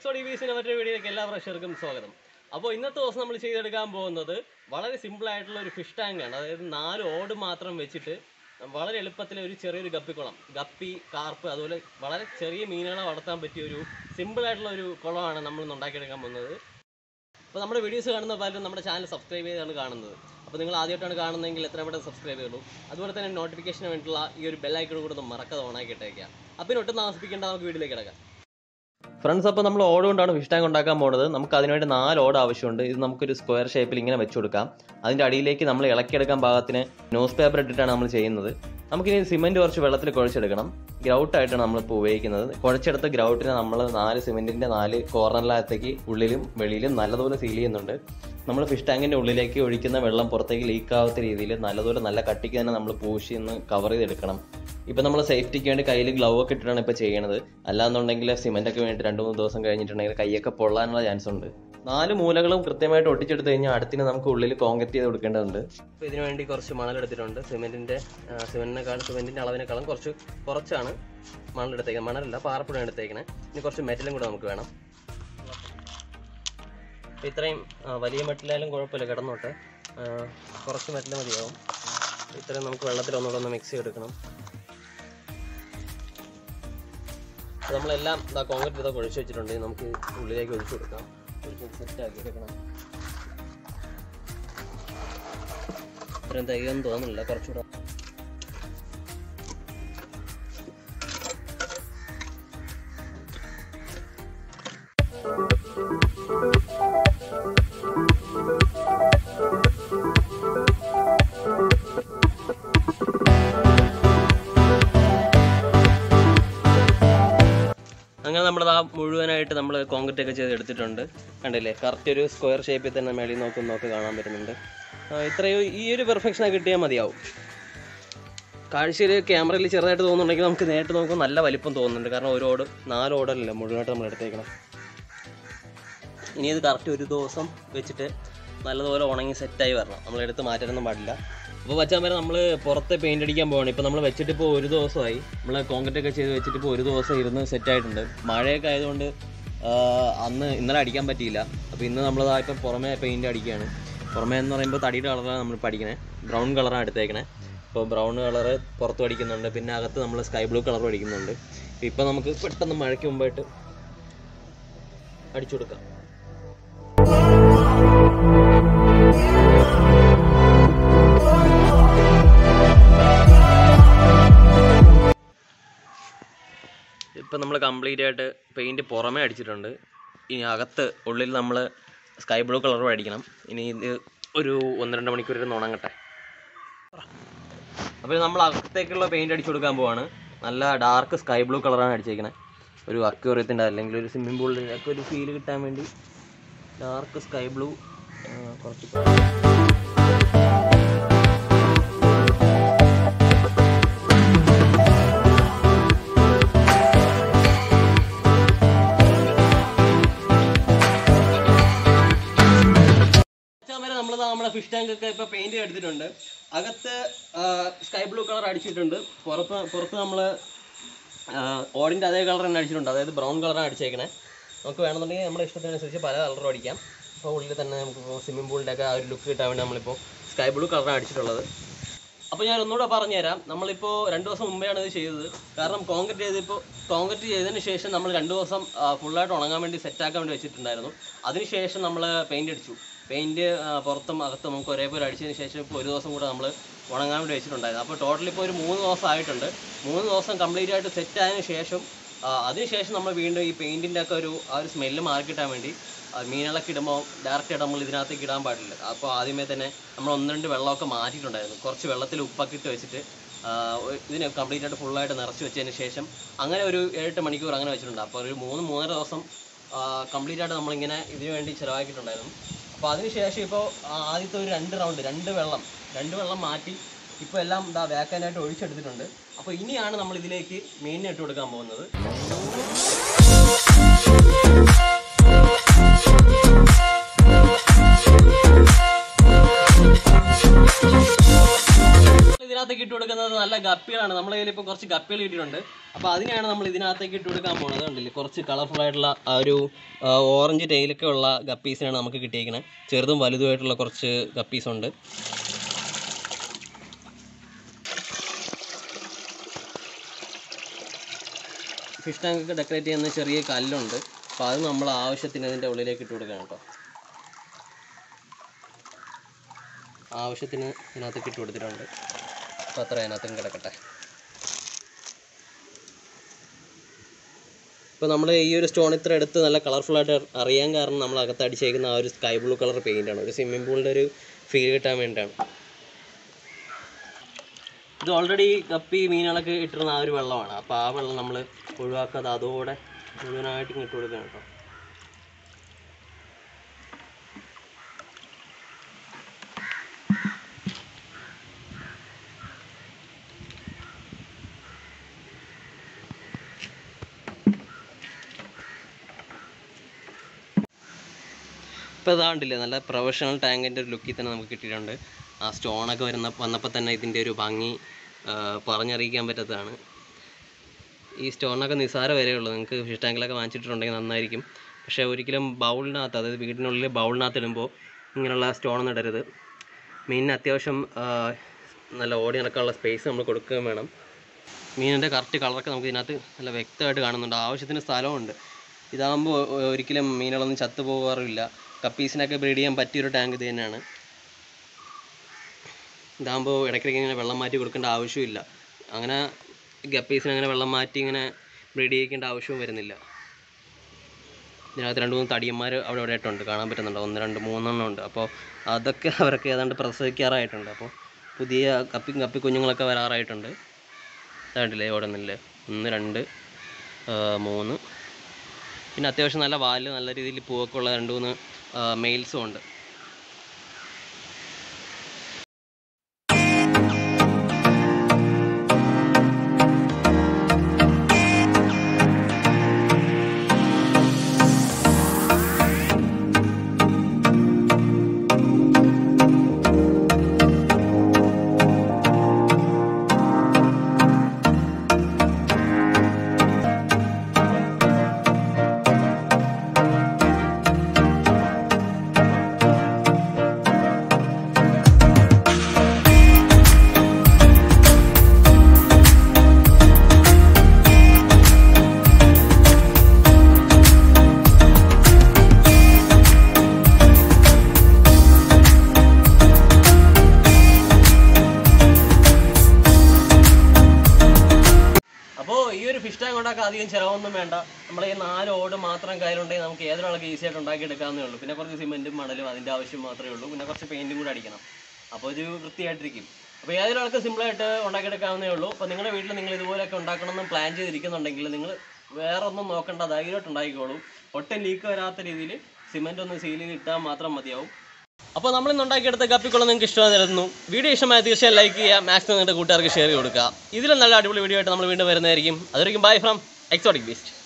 story ബീസിന്റെ മറ്റൊരു വീഡിയോയിലേക്ക് എല്ലാ പ്രേക്ഷകർക്കും സ്വാഗതം അപ്പോൾ ഇന്നത്തെ ദിവസം നമ്മൾ ചെയ്തെടുക്കാൻ പോകുന്നത് വളരെ സിമ്പിൾ ആയിട്ടുള്ള ഒരു ഫിഷ് ടാങ്ക് ആണ് അതായത് നാല് ഓട് മാത്രം വെച്ചിട്ട് വളരെ എളുപ്പത്തിൽ ഒരു ചെറിയൊരു ഗപ്പിക്കുളം ഗപ്പി കാർപ്പ് അതുപോലെ വളരെ ചെറിയ മീനുകളെ വളർത്താൻ പറ്റിയ ഒരു സിമ്പിൾ ആയിട്ടുള്ള ഒരു കുളമാണ് നമ്മൾ ഇന്ന് ഉണ്ടാക്കിയെടുക്കാൻ പോകുന്നത് അപ്പോൾ നമ്മുടെ വീഡിയോസ് കാണുന്ന പലരും നമ്മുടെ ചാനൽ സബ്സ്ക്രൈബ് ചെയ്താണ് കാണുന്നത് അപ്പോൾ നിങ്ങൾ ആദ്യമായിട്ടാണ് കാണുന്നതെങ്കിൽ എത്ര പെട്ടെന്ന് സബ്സ്ക്രൈബ് ചെയ്യുള്ളൂ അതുപോലെ തന്നെ നോട്ടിഫിക്കേഷന് വേണ്ടിയിട്ടുള്ള ഈ ഒരു ബെല്ലൈക്കൺ കൂടെ ഒന്ന് മറക്കാതെ ഓണാക്കി ഇട്ടേക്കുക അപ്പോൾ ഇനി ഒട്ടും താമസിപ്പിക്കേണ്ട നമുക്ക് വീഡിയോയിലേക്ക് കിടക്കാം ഫ്രണ്ട്സ് അപ്പോൾ നമ്മൾ ഓട് കൊണ്ടാണ് ഫിഷ് ടാങ്ക് ഉണ്ടാക്കാൻ പോകുന്നത് നമുക്ക് അതിനുവേണ്ടി നാല് ഓട് ആവശ്യമുണ്ട് ഇത് നമുക്കൊരു സ്ക്വയർ ഷേപ്പിൽ ഇങ്ങനെ വെച്ച് കൊടുക്കാം അതിൻ്റെ അടിയിലേക്ക് നമ്മൾ ഇളക്കിയെടുക്കാൻ പാകത്തിന് ന്യൂസ് പേപ്പർ ഇട്ടിട്ടാണ് നമ്മൾ ചെയ്യുന്നത് നമുക്കിനി സിമെന്റ് കുറച്ച് വെള്ളത്തിൽ കുഴച്ചെടുക്കണം ഗ്രൗട്ടായിട്ടാണ് നമ്മളിപ്പോൾ ഉപയോഗിക്കുന്നത് കുഴച്ചെടുത്ത ഗ്രൗട്ടിനെ നമ്മൾ നാല് സിമെന്റിന്റെ നാല് കോർണറിനകത്തേക്ക് ഉള്ളിലും വെളിയിലും നല്ലതുപോലെ സീൽ ചെയ്യുന്നുണ്ട് നമ്മൾ ഫിഷ് ടാങ്കിന്റെ ഉള്ളിലേക്ക് ഒഴിക്കുന്ന വെള്ളം പുറത്തേക്ക് ലീക്ക് ആവാത്ത രീതിയിൽ നല്ലതുപോലെ നല്ല കട്ടിക്ക് തന്നെ നമ്മൾ പൂശി ഒന്ന് കവർ ചെയ്തെടുക്കണം ഇപ്പൊ നമ്മൾ സേഫ്റ്റിക്ക് വേണ്ടി കയ്യിൽ ഗ്ലൗ ഒക്കെ ഇട്ടിട്ടാണ് ഇപ്പൊ ചെയ്യണത് അല്ലാന്നുണ്ടെങ്കിൽ സിമെന്റ് ഒക്കെ വേണ്ടി രണ്ട് മൂന്ന് ദിവസം കഴിഞ്ഞിട്ടുണ്ടെങ്കിൽ കൈയൊക്കെ പൊള്ളാനുള്ള ചാൻസ് ഉണ്ട് നാല് മൂലകളും കൃത്യമായിട്ട് ഒട്ടിച്ചെടുത്ത് കഴിഞ്ഞാൽ അടുത്തിന് നമുക്ക് ഉള്ളിൽ കോൺക്രീറ്റ് ചെയ്ത് കൊടുക്കേണ്ടതുണ്ട് അപ്പോൾ ഇതിനു വേണ്ടി കുറച്ച് മണലെടുത്തിട്ടുണ്ട് സിമെന്റിന്റെ സിമെന്റിനെക്കാളും സിമെന്റിന്റെ അളവിനേക്കാളും കുറച്ച് കുറച്ചാണ് മണലെടുത്തേക്കുന്നത് മണലല്ല പാറപ്പുഴ എടുത്തേക്കണേ ഇനി കുറച്ച് മെറ്റലും കൂടെ നമുക്ക് വേണം അപ്പോൾ ഇത്രയും ആ, വലിയ മെറ്റലായാലും കുഴപ്പമില്ല കിടന്നോട്ടെ ആ, കുറച്ച് മെറ്റൽ മതിയാവും ഇത്രയും നമുക്ക് വെള്ളത്തിൽ ഒന്നുകൂടെ ഒന്ന് മിക്സ് ചെയ്തെടുക്കണം അപ്പോൾ നമ്മളെല്ലാം ഇതാ കോൺക്രീറ്റ് ഇതൊക്കെ ഒഴിച്ച് വെച്ചിട്ടുണ്ട് ഇനി നമുക്ക് ഉള്ളിലേക്ക് ഒഴിച്ചു കൊടുക്കാം ഒഴിച്ച് സെറ്റ് ആക്കി എടുക്കണം ഇത്രയും തികയൊന്നും തോന്നുന്നില്ല കുറച്ചുകൂടെ അങ്ങനെ നമ്മൾ ആ മുഴുവനായിട്ട് നമ്മൾ കോൺക്രീറ്റ് ഒക്കെ ചെയ്ത് എടുത്തിട്ടുണ്ട് കണ്ടില്ലേ കറക്റ്റ് ഒരു സ്ക്വയർ ഷേപ്പിൽ തന്നെ മേളിൽ നോക്കും നോക്ക് കാണാൻ പറ്റുന്നുണ്ട് ആ, ഇത്രയും ഈ ഒരു പെർഫെക്ഷൻ കിട്ടിയാൽ മതിയാവും കാഴ്ചയിൽ ക്യാമറയിൽ ചെറുതായിട്ട് തോന്നുന്നുണ്ടെങ്കിൽ നമുക്ക് നേരിട്ട് നോക്കുമ്പോൾ നല്ല വലിപ്പം തോന്നുന്നുണ്ട് കാരണം ഒരു ഓട് നാല് ഓടല്ല മുഴുവനായിട്ട് നമ്മൾ എടുത്തേക്കണം ഇനി ഇത് കറക്റ്റ് ഒരു ദിവസം വെച്ചിട്ട് നല്ലതുപോലെ ഉണങ്ങി സെറ്റായി വരണം നമ്മൾ എടുത്ത് മാറ്റാനൊന്നും പാടില്ല അപ്പോൾ വച്ചാൽ വരെ നമ്മൾ പുറത്തെ പെയിൻ്റ് അടിക്കാൻ പോവാണ് ഇപ്പോൾ നമ്മൾ വെച്ചിട്ട് ഇപ്പോൾ ഒരു ദിവസമായി നമ്മൾ കോൺക്രീറ്റ് ഒക്കെ ചെയ്ത് വെച്ചിട്ട് ഇപ്പോൾ ഒരു ദിവസം ഇരുന്ന് സെറ്റായിട്ടുണ്ട് മഴയൊക്കെ ആയതുകൊണ്ട് ആ, അന്ന് ഇന്നലെ അടിക്കാൻ പറ്റിയില്ല അപ്പോൾ ഇന്ന് നമ്മൾ ഇപ്പം പുറമേ പെയിൻ്റ് അടിക്കുകയാണ് പുറമേ എന്ന് പറയുമ്പോൾ തടിയുടെ കളറാണ് നമ്മൾ പഠിക്കണേ ബ്രൗൺ കളറാണ് എടുത്തേക്കണേ അപ്പോൾ ബ്രൗൺ കളറ് പുറത്തും അടിക്കുന്നുണ്ട് പിന്നെ അകത്ത് നമ്മൾ സ്കൈ ബ്ലൂ കളറും അടിക്കുന്നുണ്ട് ഇപ്പം നമുക്ക് പെട്ടെന്ന് മഴയ്ക്ക് മുമ്പായിട്ട് അടിച്ചു കൊടുക്കാം ഇപ്പം നമ്മൾ കംപ്ലീറ്റ് ആയിട്ട് പെയിൻറ്റ് പുറമേ അടിച്ചിട്ടുണ്ട് ഇനി അകത്ത് ഉള്ളിൽ നമ്മൾ സ്കൈ ബ്ലൂ കളറും അടിക്കണം ഇനി ഇത് ഒരു ഒന്ന് രണ്ട് മണിക്കൂർ ഇരുന്ന് ഉണങ്ങട്ടെ അപ്പോൾ നമ്മൾ അകത്തേക്കുള്ള പെയിൻറ്റ് അടിച്ചു കൊടുക്കാൻ പോവാണ് നല്ല ഡാർക്ക് സ്കൈ ബ്ലൂ കളറാണ് അടിച്ചേക്കണേ ഒരു അക്വേറിയത്തിൻ്റെ അല്ലെങ്കിൽ ഒരു സ്വിമ്മിംഗ് പൂളിൻ്റെ ഒക്കെ ഒരു ഫീൽ കിട്ടാൻ വേണ്ടി ഡാർക്ക് സ്കൈ ബ്ലൂ കുറച്ച് വരെ നമ്മൾ നമ്മുടെ ഫിഷ് ടാങ്ക് ഒക്കെ ഇപ്പൊ പെയിന്റ് എടുത്തിട്ടുണ്ട് അകത്ത് സ്കൈ ബ്ലൂ കളർ അടിച്ചിട്ടുണ്ട് പുറത്ത് പുറത്ത് നമ്മൾ ഓടിന്റെ അതേ കളർ തന്നെ അടിച്ചിട്ടുണ്ട് അതായത് ബ്രൗൺ കളറാണ് അടിച്ചേക്കണേ നമുക്ക് വേണമെന്നുണ്ടെങ്കിൽ നമ്മുടെ ഇഷ്ടത്തിനനുസരിച്ച് പല കളറും അടിക്കാം അപ്പോൾ ഉള്ളിൽ തന്നെ നമുക്ക് സ്വിമ്മിംഗ് പൂളിൻ്റെ ഒക്കെ ആ ഒരു ലുക്ക് കിട്ടാൻ വേണ്ടി നമ്മളിപ്പോൾ സ്കൈ ബ്ലൂ കളറാണ് അടിച്ചിട്ടുള്ളത് അപ്പോൾ ഞാൻ ഒന്നുകൂടെ പറഞ്ഞുതരാം നമ്മളിപ്പോൾ രണ്ട് ദിവസം മുമ്പെയാണ് ഇത് ചെയ്തത് കാരണം കോൺക്രീറ്റ് ചെയ്തിപ്പോൾ കോൺക്രീറ്റ് ചെയ്തതിന് ശേഷം നമ്മൾ രണ്ട് ദിവസം ഫുള്ളായിട്ട് ഉണങ്ങാൻ വേണ്ടി സെറ്റാക്കാൻ വേണ്ടി വെച്ചിട്ടുണ്ടായിരുന്നു അതിനുശേഷം നമ്മൾ പെയിൻറ് അടിച്ചു പെയിൻറ് പുറത്തും അകത്തും നമുക്ക് ഒരേപോലെ അടിച്ചതിന് ശേഷം ഇപ്പോൾ ഒരു ദിവസം കൂടെ നമ്മൾ ഉണങ്ങാൻ വേണ്ടി വെച്ചിട്ടുണ്ടായിരുന്നു അപ്പോൾ ടോട്ടൽ ഇപ്പോൾ ഒരു മൂന്ന് ദിവസം ആയിട്ടുണ്ട് മൂന്ന് ദിവസം കംപ്ലീറ്റ് ആയിട്ട് സെറ്റ് ആയതിനു ശേഷം ആ, അതിനുശേഷം നമ്മൾ വീണ്ടും ഈ പെയിൻറ്റിൻ്റെ ഒക്കെ ഒരു ആ ഒരു സ്മെല്ല് മാറിക്കിട്ടാൻ വേണ്ടി ആ, മീനുകളൊക്കെ ഇടുമ്പോൾ ഡയറക്റ്റ് ആയിട്ട് നമ്മൾ ഇതിനകത്തേക്ക് ഇടാൻ പാടില്ല അപ്പോൾ ആദ്യമേ തന്നെ നമ്മൾ ഒന്ന് രണ്ട് വെള്ളമൊക്കെ മാറ്റിയിട്ടുണ്ടായിരുന്നു കുറച്ച് വെള്ളത്തിൽ ഉപ്പൊക്കെ ഇട്ട് വെച്ചിട്ട് ആ, ഒ- ഇതിനെ കംപ്ലീറ്റ് ആയിട്ട് ഫുള്ളായിട്ട് നിറച്ച് വെച്ചതിന് ശേഷം അങ്ങനെ ഒരു ഏഴെട്ട് മണിക്കൂർ അങ്ങനെ വെച്ചിട്ടുണ്ട് അപ്പോൾ ഒരു മൂന്ന് മൂന്നര ദിവസം കംപ്ലീറ്റ് ആയിട്ട് നമ്മളിങ്ങനെ ഇതിനു വേണ്ടി ചിലവാക്കിയിട്ടുണ്ടായിരുന്നു അപ്പോൾ അതിനുശേഷം ഇപ്പോൾ ആദ്യത്തെ ഒരു രണ്ട് റൗണ്ട് രണ്ട് വെള്ളം രണ്ട് വെള്ളം മാറ്റി ഇപ്പോൾ എല്ലാം ഇതാ വേക്കാനായിട്ട് ഒഴിച്ചെടുത്തിട്ടുണ്ട് അപ്പോൾ ഇനിയാണ് നമ്മൾ ഇതിലേക്ക് മീനിനെ ഇട്ട് കൊടുക്കാൻ പോകുന്നത് ഇതിനകത്തേക്ക് ഇട്ട് കൊടുക്കുന്നത് നല്ല ഗപ്പികളാണ് നമ്മളെ കയ്യിൽ ഇപ്പോൾ കുറച്ച് ഗപ്പികൾ കിട്ടിയിട്ടുണ്ട് അപ്പോൾ അതിനെയാണ് നമ്മൾ ഇതിനകത്തേക്ക് ഇട്ട് കൊടുക്കാൻ പോകുന്നത് കണ്ടില്ലേ കുറച്ച് കളർഫുൾ ആയിട്ടുള്ള ആ ഒരു ഓറഞ്ച് ടൈലൊക്കെ ഉള്ള ഗപ്പീസിനാണ് നമുക്ക് കിട്ടിയിരിക്കുന്നത് ചെറുതും വലുതുമായിട്ടുള്ള കുറച്ച് ഗപ്പീസ് ഉണ്ട് ഫിഷ് ടാങ്ക് ഒക്കെ ഡെക്കറേറ്റ് ചെയ്യുന്ന ചെറിയ കല്ലുണ്ട് അപ്പോൾ അത് നമ്മൾ ആവശ്യത്തിന് ഇതിൻ്റെ ഉള്ളിലേക്ക് ഇട്ട് കൊടുക്കണം കേട്ടോ ആവശ്യത്തിന് ഇതിനകത്തേക്ക് ഇട്ട് കൊടുത്തിട്ടുണ്ട് അപ്പോൾ അത്ര അതിനകത്തും കിടക്കട്ടെ ഇപ്പോൾ നമ്മൾ ഈ ഒരു സ്റ്റോൺ ഇത്ര എടുത്ത് നല്ല കളർഫുള്ളായിട്ട് അറിയാൻ കാരണം നമ്മൾ അകത്ത് അടിച്ചേക്കുന്ന ആ ഒരു സ്കൈ ബ്ലൂ കളർ പെയിൻ്റാണ് ഒരു സ്വിമ്മിംഗ് പൂളിൻ്റെ ഒരു ഫീൽ കിട്ടാൻ വേണ്ടിയിട്ടാണ് ഇത് ഓൾറെഡി കപ്പി മീനുകളൊക്കെ ഇട്ടിരുന്ന ആ ഒരു വെള്ളമാണ് അപ്പോൾ ആ വെള്ളം നമ്മൾ ഒഴിവാക്കാതെ അതോടെ മുഴുവനായിട്ട് ഇങ്ങ് ഇട്ട് കൊടുക്കണം കേട്ടോ ഇപ്പോൾ ഇതാണ്ടില്ലേ നല്ല പ്രൊഫഷണൽ ടാങ്കിൻ്റെ ഒരു ലുക്കിൽ തന്നെ നമുക്ക് കിട്ടിയിട്ടുണ്ട് ആ സ്റ്റോണൊക്കെ വരുന്ന വന്നപ്പോൾ തന്നെ ഇതിൻ്റെ ഒരു ഭംഗി ആ, പറഞ്ഞറിയിക്കാൻ പറ്റാത്തതാണ് ഈ സ്റ്റോണൊക്കെ നിസ്സാര വരെയുള്ളൂ നിങ്ങൾക്ക് ഫിഷ് ടാങ്കിലൊക്കെ വാങ്ങിച്ചിട്ടുണ്ടെങ്കിൽ നന്നായിരിക്കും പക്ഷേ ഒരിക്കലും ബൗളിനകത്ത് അതായത് വീടിനുള്ളിൽ ബൗളിനകത്ത് ഇടുമ്പോൾ ഇങ്ങനെയുള്ള സ്റ്റോണൊന്നും ഇടരുത് മീനിന് അത്യാവശ്യം ആ, നല്ല ഓടി നടക്കാനുള്ള സ്പേസ് നമ്മൾ കൊടുക്കുകയും വേണം മീനിൻ്റെ കറക്റ്റ് കളറൊക്കെ നമുക്ക് ഇതിനകത്ത് നല്ല വ്യക്തമായിട്ട് കാണുന്നുണ്ട് ആവശ്യത്തിന് സ്ഥലമുണ്ട് ഇതാകുമ്പോൾ ഒരിക്കലും മീനുകളൊന്നും ചത്തു പോകാറില്ല കപ്പീസിനൊക്കെ ബ്രീഡ് ചെയ്യാൻ പറ്റിയൊരു ടാങ്ക് ഇത് തന്നെയാണ് ഇതാകുമ്പോൾ ഇടയ്ക്കിടയ്ക്ക് ഇങ്ങനെ വെള്ളം മാറ്റി കൊടുക്കേണ്ട ആവശ്യമില്ല അങ്ങനെ ഗപ്പീസിന് അങ്ങനെ വെള്ളം മാറ്റി ഇങ്ങനെ ബ്രീഡ് ചെയ്യിക്കേണ്ട ആവശ്യവും വരുന്നില്ല ഇതിനകത്ത് രണ്ട് മൂന്ന് തടിയന്മാർ അവിടെ ഇവിടെ ആയിട്ടുണ്ട് കാണാൻ പറ്റുന്നുണ്ട് ഒന്ന് രണ്ട് മൂന്നെണ്ണം ഉണ്ട് അപ്പോൾ അതൊക്കെ അവരൊക്കെ ഏതാണ്ട് പ്രസവിക്കാറായിട്ടുണ്ട് അപ്പോൾ പുതിയ കപ്പി കപ്പി കുഞ്ഞുങ്ങളൊക്കെ വരാറായിട്ടുണ്ട് കണ്ടില്ലേ ഇവിടെ നിന്നില്ലേ ഒന്ന് രണ്ട് ആ, മൂന്ന് പിന്നെ അത്യാവശ്യം നല്ല വാല് നല്ല രീതിയിൽ പൂവൊക്കെ ഉള്ള രണ്ട് മൂന്ന് മെയിൽസും ഉണ്ട് അപ്പോൾ ഈ ഒരു ഫിഷ് ടാങ്ക് ഉണ്ടാക്കാൻ അധികം ചിലവൊന്നും വേണ്ട നമ്മൾ ഈ നാല് ഓട് മാത്രം കയ്യിലുണ്ടെങ്കിൽ നമുക്ക് ഏതൊരാൾക്ക് ഈസി ആയിട്ട് ഉണ്ടാക്കി എടുക്കാവുന്നേ ഉള്ളൂ പിന്നെ കുറച്ച് സിമെൻറ്റും മണലും അതിൻ്റെ ആവശ്യം മാത്രമേ ഉള്ളൂ പിന്നെ കുറച്ച് പെയിൻറ്റും കൂടെ അടിക്കണം അപ്പോൾ ഇത് വൃത്തിയായിട്ടിരിക്കും അപ്പോൾ ഏതൊരാൾക്ക് സിമ്പിളായിട്ട് ഉണ്ടാക്കിയെടുക്കാവുന്നേ ഉള്ളൂ അപ്പോൾ നിങ്ങളുടെ വീട്ടിൽ നിങ്ങൾ ഇതുപോലെയൊക്കെ ഉണ്ടാക്കണമെന്ന് പ്ലാൻ ചെയ്തിരിക്കുന്നുണ്ടെങ്കിൽ നിങ്ങൾ വേറെ ഒന്നും നോക്കണ്ട ധൈര്യമായിട്ട് ഉണ്ടാക്കിക്കോളൂ ഒട്ടും ലീക്ക് വരാത്ത രീതിയിൽ സിമെൻ്റ് ഒന്ന് സീൽ ചെയ്ത് ഇട്ടാൽ മാത്രം മതിയാവും അപ്പോൾ നമ്മൾ ഇന്ന് ഉണ്ടാക്കിയെടുത്ത കപ്പിക്കുളം നിങ്ങൾക്ക് ഇഷ്ടമായിരുന്നു വീഡിയോ ഇഷ്ടമായ തീർച്ചയായും ലൈക്ക് ചെയ്യുക മാക്സിമം നിങ്ങളുടെ കൂട്ടുകാർക്ക് ഷെയർ ചെയ്ത് കൊടുക്കുക ഇതിലും നല്ല അടിപൊളി വീഡിയോ ആയിട്ട് നമ്മൾ വീണ്ടും വരുന്നതായിരിക്കും അതുവരെയും ബൈ ഫ്രം എക്സോട്ടിക് ബീസ്റ്റ്